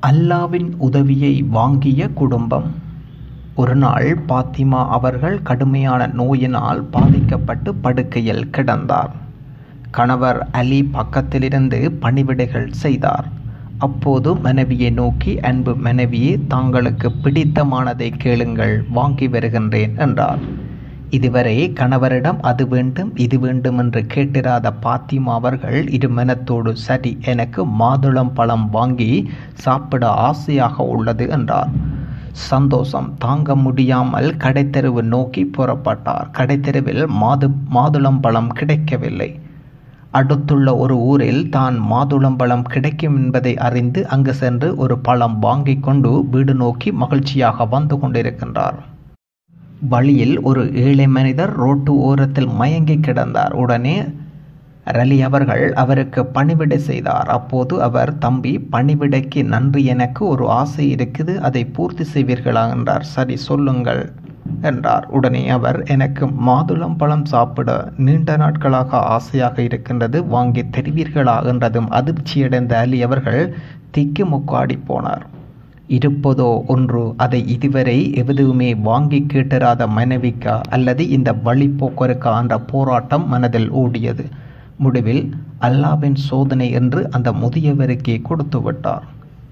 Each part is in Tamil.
அல்லாவின் உதவியை வாங்கிய குடும்பம் ஒரு நாள் பாத்திமா அவர்கள் கடுமையான நோயினால் பாதிக்கப்பட்டு படுக்கையில் கிடந்தார் கணவர் அலி பக்கத்திலிருந்து பணிவிடைகள் செய்தார் அப்போது மனைவியை நோக்கி அன்பு மனைவியே தாங்களுக்கு பிடித்தமானதை கேளுங்கள் வாங்கி வருகின்றேன் என்றார் இதுவரை கணவரிடம் அது வேண்டும் இது வேண்டும் என்று கேட்டிராத பாத்திமா அவர்கள் இருமனத்தோடு சரி எனக்கு மாதுளம் பழம் வாங்கி சாப்பிட ஆசையாக உள்ளது என்றார் சந்தோஷம் தாங்க முடியாமல் கடைத்தெருவு நோக்கி புறப்பட்டார் கடைத்தெருவில் மாது மாதுளம்பழம் கிடைக்கவில்லை அடுத்துள்ள ஒரு ஊரில் தான் மாதுளம்பழம் கிடைக்கும் என்பதை அறிந்து அங்கு சென்று ஒரு பழம் வாங்கி கொண்டு வீடு நோக்கி மகிழ்ச்சியாக வந்து கொண்டிருக்கின்றார் வழியில் ஒரு ஏழை மனிதர் ரோட்டு ஓரத்தில் மயங்கி கிடந்தார் உடனே ரலி அவர்கள் அவருக்கு பணிவிடை செய்தார் அப்போது அவர் தம்பி பணிவிடைக்கு நன்றி எனக்கு ஒரு ஆசை இருக்குது அதை பூர்த்தி செய்வீர்களா என்றார் சரி சொல்லுங்கள் என்றார் உடனே அவர் எனக்கு மாதுளம் பழம் சாப்பிட நீண்ட நாட்களாக ஆசையாக இருக்கின்றது வாங்கி தெரிவீர்களா என்றதும் அதிர்ச்சியடைந்த அலி அவர்கள் திக்கு முக்காடி போனார் இருப்பதோ ஒன்று அதை இதுவரை எதுவுமே வாங்கி கேட்டிராத மனைவிக்கா அல்லது இந்த வழிப்போக்கருக்கா என்ற போராட்டம் மனதில் ஓடியது முடிவில் அல்லாவின் சோதனை என்று அந்த முதியவருக்கே கொடுத்து விட்டார்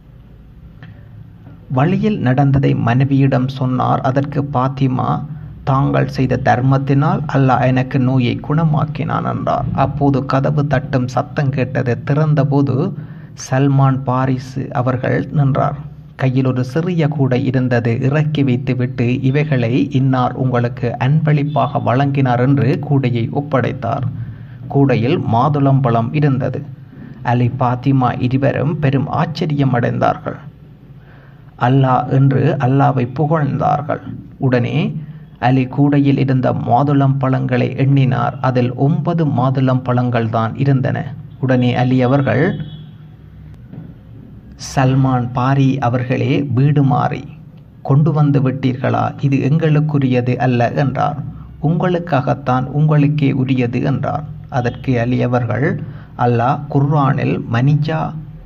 வழியில் நடந்ததை மனைவியிடம் சொன்னார் அதற்கு பாத்திமா தாங்கள் செய்த தர்மத்தினால் அல்லாஹ் எனக்கு நோயை குணமாக்கினான் என்றார் அப்போது கதவு தட்டும் சத்தம் கேட்டது திறந்தபோது சல்மான் பாரிசு அவர்கள் நின்றார் கையில் ஒரு சிறிய கூடை இருந்தது இறக்கி வைத்துவிட்டு இவைகளை இன்னார் உங்களுக்கு அன்பளிப்பாக வழங்கினார் என்று கூடையை ஒப்படைத்தார் கூடையில் மாதுளம்பழம் இருந்தது அலி பாத்திமா இருவரும் பெரும் ஆச்சரியம் அடைந்தார்கள் அல்லாஹ் என்று அல்லாவை புகழ்ந்தார்கள் உடனே அலி கூடையில் இருந்த மாதுளம் பழங்களை எண்ணினார் அதில் ஒன்பது மாதுளம் பழங்கள் தான் இருந்தன உடனே அலி அவர்கள் சல்மான் பாரி அவர்களே வீடு மாறி கொண்டு வந்து விட்டீர்களா இது எங்களுக்குரியது அல்ல என்றார் உங்களுக்காகத்தான் உங்களுக்கே உரியது என்றார் அதற்கு அலி அவர்கள் அல்லாஹ் குர்ஆனில் மனிஜா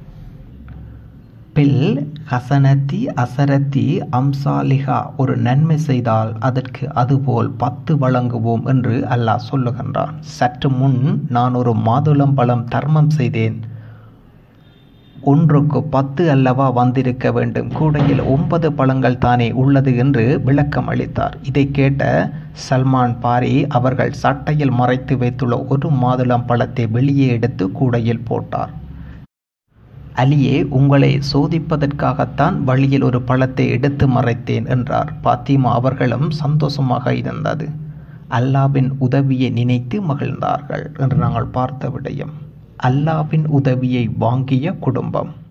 பில் ஹசனத்தி அசரத்தி அம்சாலிஹா ஒரு நன்மை செய்தால் அதற்கு அதுபோல் பத்து வழங்குவோம் என்று அல்லாஹ் சொல்லுகின்றான் சற்று முன் நான் ஒரு மாதுளம் பழம் தர்மம் செய்தேன் ஒன்றுக்கு பத்து அல்லவா வந்திருக்க வேண்டும் கூடையில் ஒன்பது பழங்கள் தானே உள்ளது என்று விளக்கம் அளித்தார் இதை கேட்ட சல்மான் பாரி அவர்கள் சட்டையில் மறைத்து வைத்துள்ள ஒரு மாதுளம் பழத்தை வெளியே எடுத்து கூடையில் போட்டார் அலியே உங்களை சோதிப்பதற்காகத்தான் வழியில் ஒரு பழத்தை எடுத்து மறைத்தேன் என்றார் பாத்திமா அவர்களும் சந்தோஷமாக இருந்தது அல்லாவின் உதவியை நினைத்து மகிழ்ந்தார்கள் என்று நாங்கள் பார்த்த விடயம் அல்லாவின் உதவியை வாங்கிய குடும்பம்